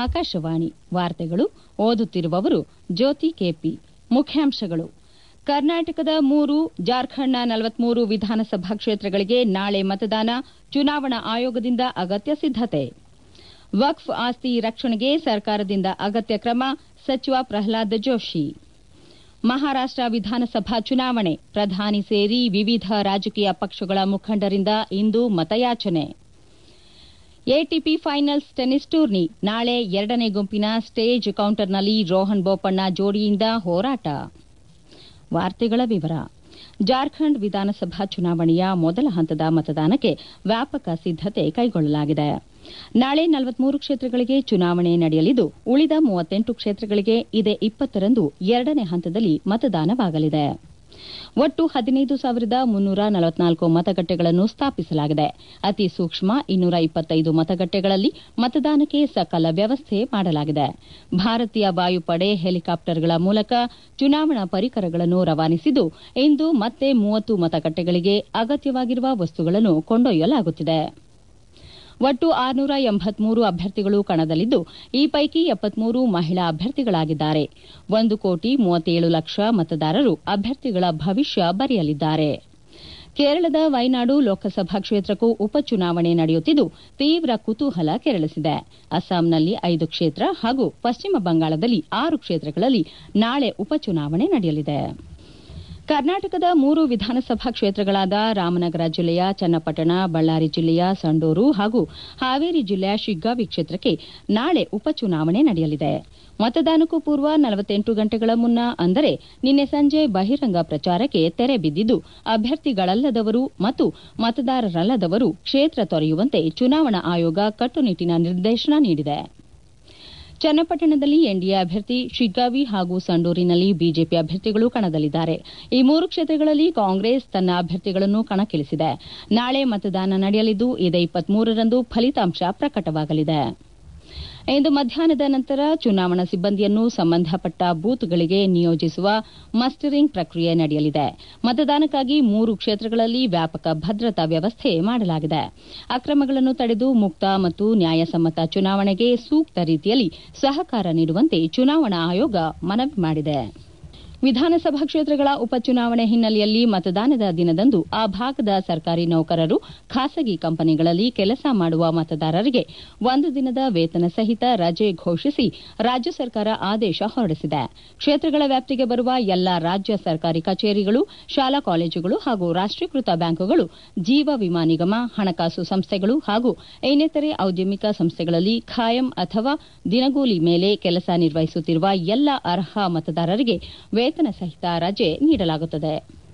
ಆಕಾಶವಾಣಿ ವಾರ್ತೆಗಳು ಓದುತ್ತಿರುವವರು ಜ್ಯೋತಿ ಕೆಪಿ ಮುಖ್ಯಾಂಶಗಳು ಕರ್ನಾಟಕದ ಮೂರು ಜಾರ್ಖಂಡ್ನ ನಲವತ್ಮೂರು ವಿಧಾನಸಭಾ ಕ್ಷೇತ್ರಗಳಿಗೆ ನಾಳೆ ಮತದಾನ ಚುನಾವಣಾ ಆಯೋಗದಿಂದ ಅಗತ್ಯ ಸಿದ್ದತೆ ವಕ್ಫ್ ಆಸ್ತಿ ರಕ್ಷಣೆಗೆ ಸರ್ಕಾರದಿಂದ ಅಗತ್ಯ ಕ್ರಮ ಸಚಿವ ಪ್ರಹ್ಲಾದ್ ಜೋಶಿ ಮಹಾರಾಷ್ಟ ವಿಧಾನಸಭಾ ಚುನಾವಣೆ ಪ್ರಧಾನಿ ಸೇರಿ ವಿವಿಧ ರಾಜಕೀಯ ಪಕ್ಷಗಳ ಮುಖಂಡರಿಂದ ಇಂದು ಮತಯಾಚನೆ ಎಟಿಪಿ ಫೈನಲ್ಸ್ ಟೆನಿಸ್ ಟೂರ್ನಿ ನಾಳೆ ಎರಡನೇ ಗುಂಪಿನ ಸ್ಟೇಜ್ ಕೌಂಟರ್ನಲ್ಲಿ ರೋಹನ್ ಬೋಪಣ್ಣ ಜೋಡಿಯಿಂದ ಹೋರಾಟ ವಾರ್ತೆಗಳ ವಿವರ ಜಾರ್ಖಂಡ್ ವಿಧಾನಸಭಾ ಚುನಾವಣೆಯ ಮೊದಲ ಹಂತದ ಮತದಾನಕ್ಕೆ ವ್ಯಾಪಕ ಸಿದ್ದತೆ ಕೈಗೊಳ್ಳಲಾಗಿದೆ ನಾಳೆ ನಲವತ್ಮೂರು ಕ್ಷೇತ್ರಗಳಿಗೆ ಚುನಾವಣೆ ನಡೆಯಲಿದ್ದು ಉಳಿದ ಮೂವತ್ತೆಂಟು ಕ್ಷೇತ್ರಗಳಿಗೆ ಇದೇ ಇಪ್ಪತ್ತರಂದು ಎರಡನೇ ಹಂತದಲ್ಲಿ ಮತದಾನವಾಗಲಿದೆ ಒಟ್ಟು ಹದಿನೈದು ಸಾವಿರದ ಮುನ್ನೂರ ನಲವತ್ನಾಲ್ಕು ಮತಗಟ್ಟೆಗಳನ್ನು ಸ್ಥಾಪಿಸಲಾಗಿದೆ ಅತಿ ಸೂಕ್ಷ್ಮ ಇನ್ನೂರ ಇಪ್ಪತ್ತೈದು ಮತಗಟ್ಟೆಗಳಲ್ಲಿ ಮತದಾನಕ್ಕೆ ಸಕಲ ವ್ಯವಸ್ಥೆ ಮಾಡಲಾಗಿದೆ ಭಾರತೀಯ ವಾಯುಪಡೆ ಹೆಲಿಕಾಪ್ಟರ್ಗಳ ಮೂಲಕ ಚುನಾವಣಾ ಪರಿಕರಗಳನ್ನು ರವಾನಿಸಿದ್ದು ಇಂದು ಮತ್ತೆ ಮೂವತ್ತು ಮತಗಟ್ಟೆಗಳಿಗೆ ಅಗತ್ಯವಾಗಿರುವ ವಸ್ತುಗಳನ್ನು ಕೊಂಡೊಯ್ಯಲಾಗುತ್ತಿದೆ ಒಟ್ಟು ಆರುನೂರ ಎಂಬತ್ಮೂರು ಅಭ್ಯರ್ಥಿಗಳು ಕಣದಲ್ಲಿದ್ದು ಈ ಪೈಕಿ ಎಪ್ಪತ್ಮೂರು ಮಹಿಳಾ ಅಭ್ಯರ್ಥಿಗಳಾಗಿದ್ದಾರೆ ಒಂದು ಕೋಟಿ ಮೂವತ್ತೇಳು ಲಕ್ಷ ಮತದಾರರು ಅಭ್ಯರ್ಥಿಗಳ ಭವಿಷ್ಯ ಬರೆಯಲಿದ್ದಾರೆ ಕೇರಳದ ವೈನಾಡು ಲೋಕಸಭಾ ಕ್ಷೇತ್ರಕ್ಕೂ ಉಪಚುನಾವಣೆ ನಡೆಯುತ್ತಿದ್ದು ತೀವ್ರ ಕುತೂಹಲ ಕೆರಳಿಸಿದೆ ಅಸ್ಸಾಂನಲ್ಲಿ ಐದು ಕ್ಷೇತ್ರ ಹಾಗೂ ಪಶ್ಚಿಮ ಬಂಗಾಳದಲ್ಲಿ ಆರು ಕ್ಷೇತ್ರಗಳಲ್ಲಿ ನಾಳೆ ಉಪಚುನಾವಣೆ ನಡೆಯಲಿದೆ ಕರ್ನಾಟಕದ ಮೂರು ವಿಧಾನಸಭಾ ಕ್ಷೇತ್ರಗಳಾದ ರಾಮನಗರ ಜಿಲ್ಲೆಯ ಚನ್ನಪಟ್ಟಣ ಬಳ್ಳಾರಿ ಜಿಲ್ಲೆಯ ಸಂಡೂರು ಹಾಗೂ ಹಾವೇರಿ ಜಿಲ್ಲೆಯ ಶಿಗ್ಗಾವಿ ಕ್ಷೇತ್ರಕ್ಕೆ ನಾಳೆ ಉಪಚುನಾವಣೆ ನಡೆಯಲಿದೆ ಮತದಾನಕ್ಕೂ ಪೂರ್ವ ನಲವತ್ತೆಂಟು ಗಂಟೆಗಳ ಮುನ್ನ ಅಂದರೆ ನಿನ್ನೆ ಸಂಜೆ ಬಹಿರಂಗ ಪ್ರಚಾರಕ್ಕೆ ತೆರೆ ಬಿದ್ದಿದ್ದು ಅಭ್ಯರ್ಥಿಗಳಲ್ಲದವರು ಮತ್ತು ಮತದಾರರಲ್ಲದವರು ಕ್ಷೇತ್ರ ತೊರೆಯುವಂತೆ ಚುನಾವಣಾ ಆಯೋಗ ಕಟ್ಟುನಿಟ್ಟಿನ ನಿರ್ದೇಶನ ನೀಡಿದೆ ಚನ್ನಪಟ್ಟಣದಲ್ಲಿ ಎನ್ಡಿಎ ಅಭ್ಯರ್ಥಿ ಶಿಗ್ಗಾವಿ ಹಾಗೂ ಸಂಡೂರಿನಲ್ಲಿ ಬಿಜೆಪಿ ಅಭ್ಯರ್ಥಿಗಳು ಕಣದಲ್ಲಿದ್ದಾರೆ ಈ ಮೂರು ಕ್ಷೇತ್ರಗಳಲ್ಲಿ ಕಾಂಗ್ರೆಸ್ ತನ್ನ ಅಭ್ಯರ್ಥಿಗಳನ್ನು ಕಣಕ್ಕಿಳಿಸಿದೆ ನಾಳೆ ಮತದಾನ ನಡೆಯಲಿದ್ದು ಇದೇ ಇಪ್ಪತ್ಮೂರರಂದು ಫಲಿತಾಂಶ ಪ್ರಕಟವಾಗಲಿದೆ ಇಂದು ಮಧ್ಯಾಹ್ನದ ನಂತರ ಚುನಾವಣಾ ಸಿಬ್ಬಂದಿಯನ್ನು ಸಂಬಂಧಪಟ್ಟ ಬೂತ್ಗಳಿಗೆ ನಿಯೋಜಿಸುವ ಮಸ್ಟರಿಂಗ್ ಪ್ರಕ್ರಿಯೆ ನಡೆಯಲಿದೆ ಮತದಾನಕ್ಕಾಗಿ ಮೂರು ಕ್ಷೇತ್ರಗಳಲ್ಲಿ ವ್ಯಾಪಕ ಭದ್ರತಾ ವ್ಯವಸ್ಥೆ ಮಾಡಲಾಗಿದೆ ಅಕ್ರಮಗಳನ್ನು ತಡೆದು ಮುಕ್ತ ಮತ್ತು ನ್ಯಾಯಸಮ್ಮತ ಚುನಾವಣೆಗೆ ಸೂಕ್ತ ರೀತಿಯಲ್ಲಿ ಸಹಕಾರ ನೀಡುವಂತೆ ಚುನಾವಣಾ ಆಯೋಗ ಮನವಿ ಮಾಡಿದೆ ವಿಧಾನಸಭಾ ಕ್ಷೇತ್ರಗಳ ಉಪಚುನಾವಣೆ ಹಿನ್ನೆಲೆಯಲ್ಲಿ ಮತದಾನದ ದಿನದಂದು ಆ ಭಾಗದ ಸರ್ಕಾರಿ ನೌಕರರು ಖಾಸಗಿ ಕಂಪನಿಗಳಲ್ಲಿ ಕೆಲಸ ಮಾಡುವ ಮತದಾರರಿಗೆ ಒಂದು ದಿನದ ವೇತನ ಸಹಿತ ರಜೆ ಘೋಷಿಸಿ ರಾಜ್ಯ ಸರ್ಕಾರ ಆದೇಶ ಹೊರಡಿಸಿದೆ ಕ್ಷೇತ್ರಗಳ ವ್ಯಾಪ್ತಿಗೆ ಬರುವ ಎಲ್ಲಾ ರಾಜ್ಯ ಸರ್ಕಾರಿ ಕಚೇರಿಗಳು ಶಾಲಾ ಕಾಲೇಜುಗಳು ಹಾಗೂ ರಾಷ್ಟೀಕೃತ ಬ್ಯಾಂಕುಗಳು ಜೀವ ವಿಮಾ ನಿಗಮ ಹಣಕಾಸು ಸಂಸ್ಥೆಗಳು ಹಾಗೂ ಇನ್ನಿತರೆ ಔದ್ಯಮಿಕ ಸಂಸ್ಥೆಗಳಲ್ಲಿ ಖಾಯಂ ಅಥವಾ ದಿನಗೂಲಿ ಮೇಲೆ ಕೆಲಸ ನಿರ್ವಹಿಸುತ್ತಿರುವ ಎಲ್ಲ ಅರ್ಹ ಮತದಾರರಿಗೆ ವೇತನ ಸಹಿತ ರಜೆ ನೀಡಲಾಗುತ್ತದೆ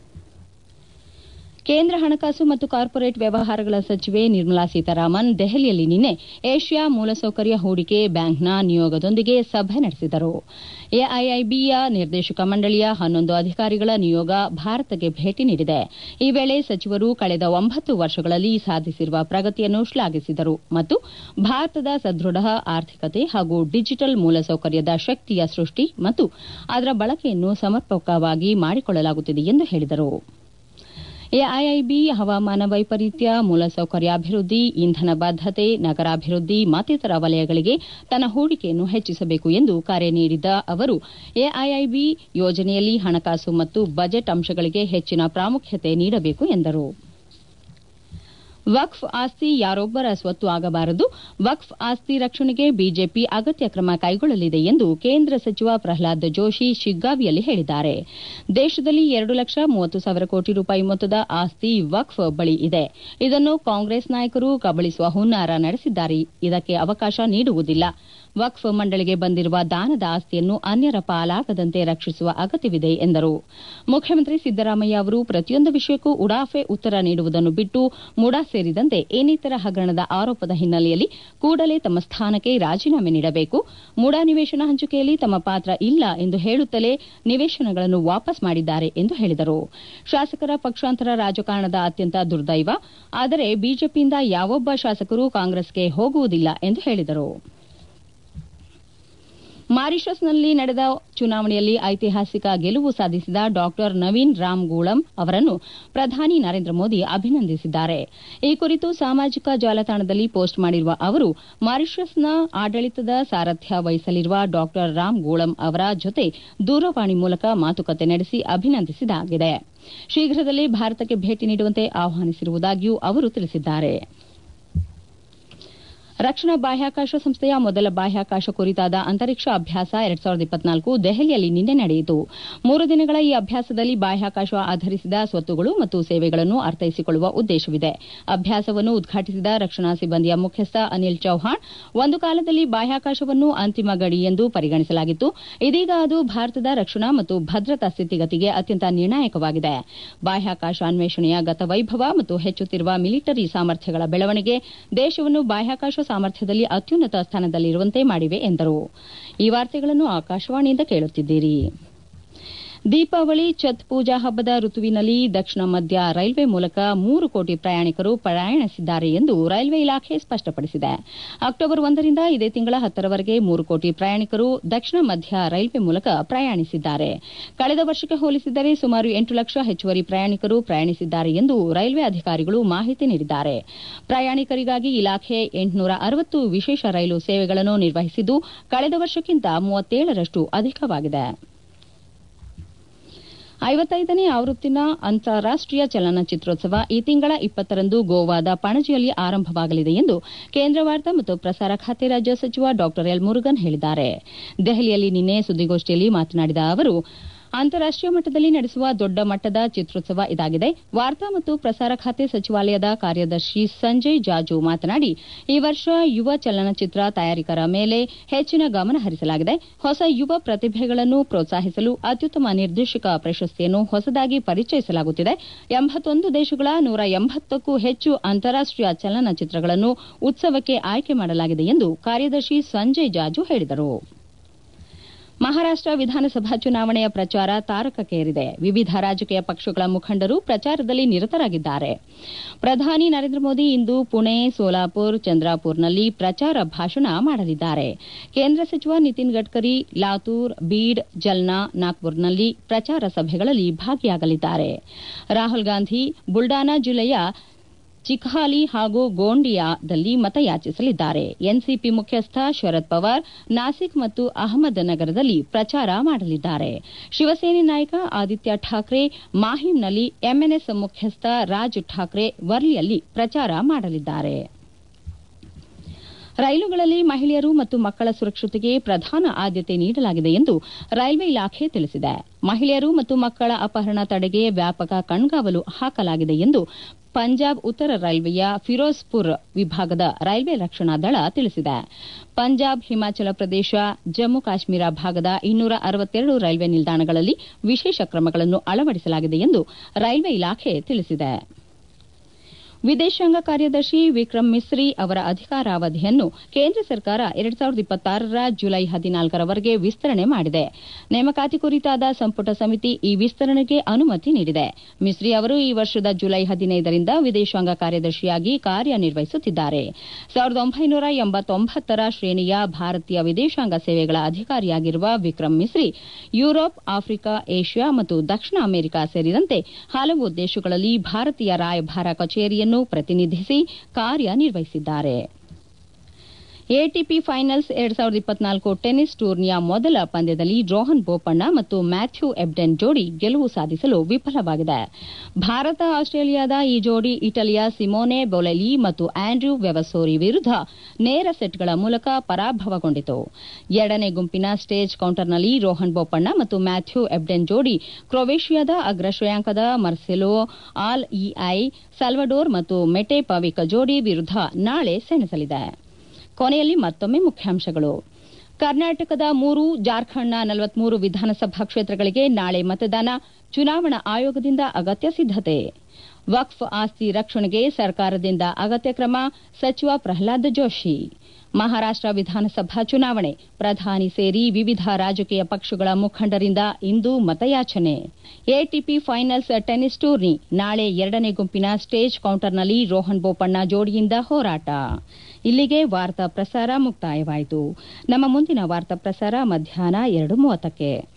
ಕೇಂದ್ರ ಹಣಕಾಸು ಮತ್ತು ಕಾರ್ಪೊರೇಟ್ ವ್ಯವಹಾರಗಳ ಸಚಿವೆ ನಿರ್ಮಲಾ ಸೀತಾರಾಮನ್ ದೆಹಲಿಯಲ್ಲಿ ನಿನ್ನೆ ಏಷ್ಯಾ ಮೂಲಸೌಕರ್ಯ ಹೂಡಿಕೆ ಬ್ಯಾಂಕ್ನ ನಿಯೋಗದೊಂದಿಗೆ ಸಭೆ ನಡೆಸಿದರು ಎಐಐಬಿಯ ನಿರ್ದೇಶಕ ಮಂಡಳಿಯ ಹನ್ನೊಂದು ಅಧಿಕಾರಿಗಳ ನಿಯೋಗ ಭಾರತಕ್ಕೆ ಭೇಟಿ ನೀಡಿದೆ ಈ ವೇಳೆ ಸಚಿವರು ಕಳೆದ ಒಂಬತ್ತು ವರ್ಷಗಳಲ್ಲಿ ಸಾಧಿಸಿರುವ ಪ್ರಗತಿಯನ್ನು ಶ್ಲಾಘಿಸಿದರು ಮತ್ತು ಭಾರತದ ಸದೃಢ ಆರ್ಥಿಕತೆ ಹಾಗೂ ಡಿಜಿಟಲ್ ಮೂಲಸೌಕರ್ಯದ ಶಕ್ತಿಯ ಸೃಷ್ಟಿ ಮತ್ತು ಅದರ ಬಳಕೆಯನ್ನು ಸಮರ್ಪಕವಾಗಿ ಮಾಡಿಕೊಳ್ಳಲಾಗುತ್ತಿದೆ ಎಂದು ಹೇಳಿದರು ಎಐಐಬಿ ಹವಾಮಾನ ವೈಪರೀತ್ಯ ಮೂಲಸೌಕರ್ಯ ಅಭಿವೃದ್ಧಿ ಇಂಧನ ಬದ್ದತೆ ನಗರಾಭಿವೃದ್ಧಿ ಮತ್ತಿತರ ವಲಯಗಳಿಗೆ ತನ್ನ ಹೂಡಿಕೆಯನ್ನು ಹೆಚ್ಚಿಸಬೇಕು ಎಂದು ಕರೆ ನೀಡಿದ ಅವರು ಎಐಐಬಿ ಯೋಜನೆಯಲ್ಲಿ ಹಣಕಾಸು ಮತ್ತು ಬಜೆಟ್ ಅಂಶಗಳಿಗೆ ಹೆಚ್ಚಿನ ಪ್ರಾಮುಖ್ಯತೆ ನೀಡಬೇಕು ಎಂದರು ವಕ್ಫ್ ಆಸ್ತಿ ಯಾರೊಬ್ಬರ ಸ್ವತ್ತು ಆಗಬಾರದು ವಕ್ಫ್ ಆಸ್ತಿ ರಕ್ಷಣೆಗೆ ಬಿಜೆಪಿ ಅಗತ್ಯ ಕ್ರಮ ಕೈಗೊಳ್ಳಲಿದೆ ಎಂದು ಕೇಂದ್ರ ಸಚಿವ ಪ್ರಹ್ಲಾದ್ ಜೋಶಿ ಶಿಗ್ಗಾವಿಯಲ್ಲಿ ಹೇಳಿದ್ದಾರೆ ದೇಶದಲ್ಲಿ ಎರಡು ಲಕ್ಷ ಮೂವತ್ತು ಸಾವಿರ ಕೋಟಿ ರೂಪಾಯಿ ಮೊತ್ತದ ಆಸ್ತಿ ವಕ್ಫ್ ಬಳಿ ಇದೆ ಇದನ್ನು ಕಾಂಗ್ರೆಸ್ ನಾಯಕರು ಕಬಳಿಸುವ ಹುನ್ನಾರ ನಡೆಸಿದ್ದಾರೆ ಇದಕ್ಕೆ ಅವಕಾಶ ನೀಡುವುದಿಲ್ಲ ವಕ್ಫ್ ಮಂಡಳಿಗೆ ಬಂದಿರುವ ದಾನದ ಆಸ್ತಿಯನ್ನು ಅನ್ಯರ ಪಾಲಾಗದಂತೆ ರಕ್ಷಿಸುವ ಅಗತ್ಯವಿದೆ ಎಂದರು ಮುಖ್ಯಮಂತ್ರಿ ಸಿದ್ದರಾಮಯ್ಯ ಅವರು ಪ್ರತಿಯೊಂದು ವಿಷಯಕ್ಕೂ ಉಡಾಫೆ ಉತ್ತರ ನೀಡುವುದನ್ನು ಬಿಟ್ಟು ಮುಡಾ ಸೇರಿದಂತೆ ಇನ್ನಿತರ ಹಗರಣದ ಆರೋಪದ ಹಿನ್ನೆಲೆಯಲ್ಲಿ ಕೂಡಲೇ ತಮ್ಮ ಸ್ಥಾನಕ್ಕೆ ರಾಜೀನಾಮೆ ನೀಡಬೇಕು ಮುಡಾ ನಿವೇಶನ ಹಂಚಿಕೆಯಲ್ಲಿ ತಮ್ಮ ಪಾತ್ರ ಇಲ್ಲ ಎಂದು ಹೇಳುತ್ತಲೇ ನಿವೇಶನಗಳನ್ನು ವಾಪಸ್ ಮಾಡಿದ್ದಾರೆ ಎಂದು ಹೇಳಿದರು ಶಾಸಕರ ಪಕ್ಷಾಂತರ ರಾಜಕಾರಣದ ಅತ್ಯಂತ ದುರ್ದೈವ ಆದರೆ ಬಿಜೆಪಿಯಿಂದ ಯಾವೊಬ್ಬ ಶಾಸಕರು ಕಾಂಗ್ರೆಸ್ಗೆ ಹೋಗುವುದಿಲ್ಲ ಎಂದು ಹೇಳಿದರು ಮಾರಿಷಸ್ನಲ್ಲಿ ನಡೆದ ಚುನಾವಣೆಯಲ್ಲಿ ಐತಿಹಾಸಿಕ ಗೆಲುವು ಸಾಧಿಸಿದ ಡಾಕ್ಟರ್ ನವೀನ್ ರಾಮ್ ಗೂಳಂ ಅವರನ್ನು ಪ್ರಧಾನಿ ನರೇಂದ್ರ ಮೋದಿ ಅಭಿನಂದಿಸಿದ್ದಾರೆ ಈ ಕುರಿತು ಸಾಮಾಜಿಕ ಜಾಲತಾಣದಲ್ಲಿ ಪೋಸ್ಟ್ ಮಾಡಿರುವ ಅವರು ಮಾರಿಷಸ್ನ ಆಡಳಿತದ ಸಾರಥ್ಯ ವಹಿಸಲಿರುವ ಡಾಕ್ಟರ್ ರಾಮ್ ಗೂಳಂ ಅವರ ಜೊತೆ ದೂರವಾಣಿ ಮೂಲಕ ಮಾತುಕತೆ ನಡೆಸಿ ಅಭಿನಂದಿಸಿದಾಗಿದೆ ಶೀಘ್ರದಲ್ಲೇ ಭಾರತಕ್ಕೆ ಭೇಟಿ ನೀಡುವಂತೆ ಆಹ್ವಾನಿಸಿರುವುದಾಗಿಯೂ ಅವರು ತಿಳಿಸಿದ್ದಾರೆ ರಕ್ಷಣಾ ಬಾಹ್ಯಾಕಾಶ ಸಂಸ್ಥೆಯ ಮೊದಲ ಬಾಹ್ಯಾಕಾಶ ಕುರಿತಾದ ಅಂತರಿಕ್ಷ ಅಭ್ಯಾಸ ಎರಡ್ ಸಾವಿರದ ಇಪ್ಪತ್ನಾಲ್ಕು ದೆಹಲಿಯಲ್ಲಿ ನಿನ್ನೆ ನಡೆಯಿತು ಮೂರು ದಿನಗಳ ಈ ಅಭ್ಯಾಸದಲ್ಲಿ ಬಾಹ್ಯಾಕಾಶ ಆಧರಿಸಿದ ಸ್ವತ್ತುಗಳು ಮತ್ತು ಸೇವೆಗಳನ್ನು ಅರ್ಥೈಸಿಕೊಳ್ಳುವ ಉದ್ದೇಶವಿದೆ ಅಭ್ಯಾಸವನ್ನು ಉದ್ಘಾಟಿಸಿದ ರಕ್ಷಣಾ ಸಿಬ್ಬಂದಿಯ ಮುಖ್ಯಸ್ಥ ಅನಿಲ್ ಚೌಹಾಣ್ ಒಂದು ಕಾಲದಲ್ಲಿ ಬಾಹ್ಯಾಕಾಶವನ್ನು ಅಂತಿಮ ಗಡಿ ಎಂದು ಪರಿಗಣಿಸಲಾಗಿತ್ತು ಇದೀಗ ಅದು ಭಾರತದ ರಕ್ಷಣಾ ಮತ್ತು ಭದ್ರತಾ ಸ್ಥಿತಿಗತಿಗೆ ಅತ್ಯಂತ ನಿರ್ಣಾಯಕವಾಗಿದೆ ಬಾಹ್ಯಾಕಾಶ ಅನ್ವೇಷಣೆಯ ಗತವೈಭವ ಮತ್ತು ಹೆಚ್ಚುತ್ತಿರುವ ಮಿಲಿಟರಿ ಸಾಮರ್ಥ್ಯಗಳ ಬೆಳವಣಿಗೆ ದೇಶವನ್ನು ಬಾಹ್ಯಾಕಾಶ ಸಾಮರ್ಥ್ಯದಲ್ಲಿ ಅತ್ಯುನ್ನತ ಸ್ಥಾನದಲ್ಲಿರುವಂತೆ ಮಾಡಿವೆ ಎಂದರು ಈ ವಾರ್ತೆಗಳನ್ನು ಆಕಾಶವಾಣಿಯಿಂದ ಕೇಳುತ್ತಿದ್ದೀರಿ ದೀಪಾವಳಿ ಛತ್ ಪೂಜಾ ಹಬ್ಬದ ಋತುವಿನಲ್ಲಿ ದಕ್ಷಿಣ ಮಧ್ಯ ರೈಲ್ವೆ ಮೂಲಕ ಮೂರು ಕೋಟಿ ಪ್ರಯಾಣಿಕರು ಪ್ರಯಾಣಿಸಿದ್ದಾರೆ ಎಂದು ರೈಲ್ವೆ ಇಲಾಖೆ ಸ್ಪಷ್ಟಪಡಿಸಿದೆ ಅಕ್ಟೋಬರ್ ಒಂದರಿಂದ ಇದೇ ತಿಂಗಳ ಹತ್ತರವರೆಗೆ ಮೂರು ಕೋಟಿ ಪ್ರಯಾಣಿಕರು ದಕ್ಷಿಣ ಮಧ್ಯ ರೈಲ್ವೆ ಮೂಲಕ ಪ್ರಯಾಣಿಸಿದ್ದಾರೆ ಕಳೆದ ವರ್ಷಕ್ಕೆ ಹೋಲಿಸಿದರೆ ಸುಮಾರು ಎಂಟು ಲಕ್ಷ ಹೆಚ್ಚುವರಿ ಪ್ರಯಾಣಿಕರು ಪ್ರಯಾಣಿಸಿದ್ದಾರೆ ಎಂದು ರೈಲ್ವೆ ಅಧಿಕಾರಿಗಳು ಮಾಹಿತಿ ನೀಡಿದ್ದಾರೆ ಪ್ರಯಾಣಿಕರಿಗಾಗಿ ಇಲಾಖೆ ಎಂಟುನೂರ ಅರವತ್ತು ವಿಶೇಷ ರೈಲು ಸೇವೆಗಳನ್ನು ನಿರ್ವಹಿಸಿದ್ದು ಕಳೆದ ವರ್ಷಕ್ಕಿಂತ ಮೂವತ್ತೇಳರಷ್ಟು ಅಧಿಕವಾಗಿದೆ ಐವತ್ತೈದನೇ ಆವೃತ್ತಿನ ಅಂತಾರಾಷ್ಟೀಯ ಚಲನಚಿತ್ರೋತ್ಸವ ಈ ತಿಂಗಳ ಇಪ್ಪತ್ತರಂದು ಗೋವಾದ ಪಣಜಿಯಲ್ಲಿ ಆರಂಭವಾಗಲಿದೆ ಎಂದು ಕೇಂದ್ರ ವಾರ್ತಾ ಮತ್ತು ಪ್ರಸಾರ ಖಾತೆ ರಾಜ್ಯ ಸಚಿವ ಡಾ ಎಲ್ ಮುರುಗನ್ ಹೇಳಿದ್ದಾರೆ ದೆಹಲಿಯಲ್ಲಿ ನಿನ್ನೆ ಸುದ್ದಿಗೋಷ್ಠಿಯಲ್ಲಿ ಮಾತನಾಡಿದ ಅವರು ಅಂತಾರಾಷ್ಟೀಯ ಮಟ್ಟದಲ್ಲಿ ನಡೆಸುವ ದೊಡ್ಡ ಮಟ್ಟದ ಚಿತ್ರೋತ್ಸವ ಇದಾಗಿದೆ ವಾರ್ತಾ ಮತ್ತು ಪ್ರಸಾರ ಖಾತೆ ಸಚಿವಾಲಯದ ಕಾರ್ಯದರ್ಶಿ ಸಂಜಯ್ ಜಾಜು ಮಾತನಾಡಿ ಈ ವರ್ಷ ಯುವ ಚಲನಚಿತ್ರ ತಯಾರಿಕರ ಮೇಲೆ ಹೆಚ್ಚಿನ ಗಮನ ಹರಿಸಲಾಗಿದೆ ಹೊಸ ಯುವ ಪ್ರತಿಭೆಗಳನ್ನು ಪ್ರೋತ್ಸಾಹಿಸಲು ಅತ್ಯುತ್ತಮ ನಿರ್ದೇಶಕ ಪ್ರಶಸ್ತಿಯನ್ನು ಹೊಸದಾಗಿ ಪರಿಚಯಿಸಲಾಗುತ್ತಿದೆ ಎಂಬತ್ತೊಂದು ದೇಶಗಳ ನೂರ ಎಂಬತ್ತಕ್ಕೂ ಹೆಚ್ಚು ಅಂತಾರಾಷ್ಟೀಯ ಚಲನಚಿತ್ರಗಳನ್ನು ಉತ್ಸವಕ್ಕೆ ಆಯ್ಕೆ ಮಾಡಲಾಗಿದೆ ಎಂದು ಕಾರ್ಯದರ್ಶಿ ಸಂಜಯ್ ಜಾಜು ಹೇಳಿದರು ಮಹಾರಾಷ್ಟ ವಿಧಾನಸಭಾ ಚುನಾವಣೆಯ ಪ್ರಚಾರ ತಾರಕಕ್ಕೇರಿದೆ ವಿವಿಧ ರಾಜಕೀಯ ಪಕ್ಷಗಳ ಮುಖಂಡರು ಪ್ರಚಾರದಲ್ಲಿ ನಿರತರಾಗಿದ್ದಾರೆ ಪ್ರಧಾನಿ ನರೇಂದ್ರ ಮೋದಿ ಇಂದು ಪುಣೆ ಸೋಲಾಪುರ್ ಚಂದ್ರಾಪುರ್ನಲ್ಲಿ ಪ್ರಚಾರ ಭಾಷಣ ಮಾಡಲಿದ್ದಾರೆ ಕೇಂದ್ರ ಸಚಿವ ನಿತಿನ್ ಗಡ್ಕರಿ ಲಾತೂರ್ ಬೀಡ್ ಜಲ್ನಾ ನಾಗ್ಪುರ್ನಲ್ಲಿ ಪ್ರಚಾರ ಸಭೆಗಳಲ್ಲಿ ಭಾಗಿಯಾಗಲಿದ್ದಾರೆ ರಾಹುಲ್ ಗಾಂಧಿ ಬುಲ್ಡಾನಾ ಜಿಲ್ಲೆಯ ಚಿಖಾಲಿ ಹಾಗೂ ಗೋಂಡಿಯಾದಲ್ಲಿ ಮತಯಾಚಿಸಲಿದ್ದಾರೆ ಎನ್ಸಿಪಿ ಮುಖ್ಯಸ್ಥ ಶರದ್ ಪವಾರ್ ನಾಸಿಕ್ ಮತ್ತು ಅಹಮದ್ ನಗರದಲ್ಲಿ ಪ್ರಚಾರ ಮಾಡಲಿದ್ದಾರೆ ಶಿವಸೇನೆ ನಾಯಕ ಆದಿತ್ಯ ಠಾಕ್ರೆ ಮಾಹಿಂನಲ್ಲಿ ಎಂಎನ್ಎಸ್ ಮುಖ್ಯಸ್ಥ ರಾಜ್ ಠಾಕ್ರೆ ವರ್ಲಿಯಲ್ಲಿ ಪ್ರಚಾರ ಮಾಡಲಿದ್ದಾರೆ ರೈಲುಗಳಲ್ಲಿ ಮಹಿಳೆಯರು ಮತ್ತು ಮಕ್ಕಳ ಸುರಕ್ಷತೆಗೆ ಪ್ರಧಾನ ಆದ್ಯತೆ ನೀಡಲಾಗಿದೆ ಎಂದು ರೈಲ್ವೆ ಇಲಾಖೆ ತಿಳಿಸಿದೆ ಮಹಿಳೆಯರು ಮತ್ತು ಮಕ್ಕಳ ಅಪಹರಣ ತಡೆಗೆ ವ್ಯಾಪಕ ಕಣ್ಗಾವಲು ಹಾಕಲಾಗಿದೆ ಎಂದು ಪಂಜಾಬ್ ಉತ್ತರ ರೈಲ್ವೆಯ ಫಿರೋಜ್ಪುರ್ ವಿಭಾಗದ ರೈಲ್ವೆ ರಕ್ಷಣಾ ದಳ ತಿಳಿಸಿದೆ ಪಂಜಾಬ್ ಹಿಮಾಚಲ ಪ್ರದೇಶ ಜಮ್ಮು ಕಾಶ್ಮೀರ ಭಾಗದ ಇನ್ನೂರ ಅರವತ್ತೆರಡು ರೈಲ್ವೆ ನಿಲ್ದಾಣಗಳಲ್ಲಿ ವಿಶೇಷ ಕ್ರಮಗಳನ್ನು ಅಳವಡಿಸಲಾಗಿದೆ ಎಂದು ರೈಲ್ವೆ ಇಲಾಖೆ ತಿಳಿಸಿದೆ ವಿದೇಶಾಂಗ ಕಾರ್ಯದರ್ಶಿ ವಿಕ್ರಮ್ ಮಿಸ್ರಿ ಅವರ ಅಧಿಕಾರಾವಧಿಯನ್ನು ಕೇಂದ್ರ ಸರ್ಕಾರ ಎರಡ್ ಸಾವಿರದ ಇಪ್ಪತ್ತಾರರ ಜುಲೈ ಹದಿನಾಲ್ಕರವರೆಗೆ ವಿಸ್ತರಣೆ ಮಾಡಿದೆ ನೇಮಕಾತಿ ಕುರಿತಾದ ಸಂಪುಟ ಸಮಿತಿ ಈ ವಿಸ್ತರಣೆಗೆ ಅನುಮತಿ ನೀಡಿದೆ ಮಿಸ್ರಿ ಅವರು ಈ ವರ್ಷದ ಜುಲೈ ಹದಿನೈದರಿಂದ ವಿದೇಶಾಂಗ ಕಾರ್ಯದರ್ಶಿಯಾಗಿ ಕಾರ್ಯನಿರ್ವಹಿಸುತ್ತಿದ್ದಾರೆ ಸಾವಿರದ ಒಂಬೈನೂರ ಎಂಬತ್ತೊಂಬತ್ತರ ಶ್ರೇಣಿಯ ಭಾರತೀಯ ವಿದೇಶಾಂಗ ಸೇವೆಗಳ ಅಧಿಕಾರಿಯಾಗಿರುವ Vikram Misri Europe Africa Asia ಮತ್ತು ದಕ್ಷಿಣ ಅಮೆರಿಕ ಸೇರಿದಂತೆ ಹಲವು ದೇಶಗಳಲ್ಲಿ ಭಾರತೀಯ ರಾಯಭಾರ ಕಚೇರಿಯನ್ನು ಪ್ರತಿನಿಧಿಸಿ ಕಾರ್ಯನಿರ್ವಹಿಸಿದ್ದಾರೆ ಎಟಿಪಿ ಫೈನಲ್ಸ್ ಎರಡ್ ಸಾವಿರದ ಇಪ್ಪತ್ನಾಲ್ಕು ಟೆನ್ನಿಸ್ ಟೂರ್ನಿಯ ಮೊದಲ ಪಂದ್ಯದಲ್ಲಿ ರೋಹನ್ ಬೋಪಣ್ಣ ಮತ್ತು ಮ್ಯಾಥ್ಯೂ ಎಬ್ಡೆನ್ ಜೋಡಿ ಗೆಲುವು ಸಾಧಿಸಲು ವಿಫಲವಾಗಿದೆ ಭಾರತ ಆಸ್ಟ್ರೇಲಿಯಾದ ಈ ಜೋಡಿ ಇಟಲಿಯ ಸಿಮೋನೆ ಬೊಲೆಲಿ ಮತ್ತು ಆಂಡ್ರ್ಯೂ ವೆವಸೋರಿ ವಿರುದ್ಧ ನೇರ ಸೆಟ್ಗಳ ಮೂಲಕ ಪರಾಭವಗೊಂಡಿತು ಎರಡನೇ ಗುಂಪಿನ ಸ್ಟೇಜ್ ಕೌಂಟರ್ನಲ್ಲಿ ರೋಹನ್ ಬೋಪಣ್ಣ ಮತ್ತು ಮ್ಯಾಥ್ಯೂ ಎಬ್ಡೆನ್ ಜೋಡಿ ಕ್ರೊವೇಷಿಯಾದ ಅಗ್ರ ಶ್ರೇಯಾಂಕದ ಮರ್ಸೆಲೋ ಆಲ್ ಇಐ ಸಲ್ವಡೋರ್ ಮತ್ತು ಮೆಟೆ ಪವಿಕ ಜೋಡಿ ವಿರುದ್ಧ ನಾಳೆ ಸೆಣಸಲಿದೆ ಕೊನೆಯಲ್ಲಿ ಮತ್ತೊಮ್ಮೆ ಮುಖ್ಯಾಂಶಗಳು ಕರ್ನಾಟಕದ ಮೂರು ಜಾರ್ಖಂಡ್ನ ನಲವತ್ಮೂರು ವಿಧಾನಸಭಾ ಕ್ಷೇತ್ರಗಳಿಗೆ ನಾಳೆ ಮತದಾನ ಚುನಾವಣಾ ಆಯೋಗದಿಂದ ಅಗತ್ಯ ಸಿದ್ದತೆ ವಕ್ಫ್ ಆಸ್ತಿ ರಕ್ಷಣೆಗೆ ಸರ್ಕಾರದಿಂದ ಅಗತ್ಯ ಕ್ರಮ ಸಚಿವ ಪ್ರಹ್ಲಾದ್ ಜೋಶಿ ಮಹಾರಾಷ್ಟ ವಿಧಾನಸಭಾ ಚುನಾವಣೆ ಪ್ರಧಾನಿ ಸೇರಿ ವಿವಿಧ ರಾಜಕೀಯ ಪಕ್ಷಗಳ ಮುಖಂಡರಿಂದ ಇಂದು ಮತಯಾಚನೆ ಎಟಿಪಿ ಫೈನಲ್ಸ್ ಟೆನ್ನಿಸ್ ಟೂರ್ನಿ ನಾಳೆ ಎರಡನೇ ಗುಂಪಿನ ಸ್ಟೇಜ್ ಕೌಂಟರ್ನಲ್ಲಿ ರೋಹನ್ ಬೋಪಣ್ಣ ಜೋಡಿಯಿಂದ ಹೋರಾಟ ಇಲ್ಲಿಗೆ ವಾರ್ತಾ ಪ್ರಸಾರ ಮುಕ್ತಾಯವಾಯಿತು ನಮ್ಮ ಮುಂದಿನ ವಾರ್ತಾ ಪ್ರಸಾರ ಮಧ್ಯಾಹ್ನ ಎರಡು ಮೂವತ್ತಕ್ಕೆ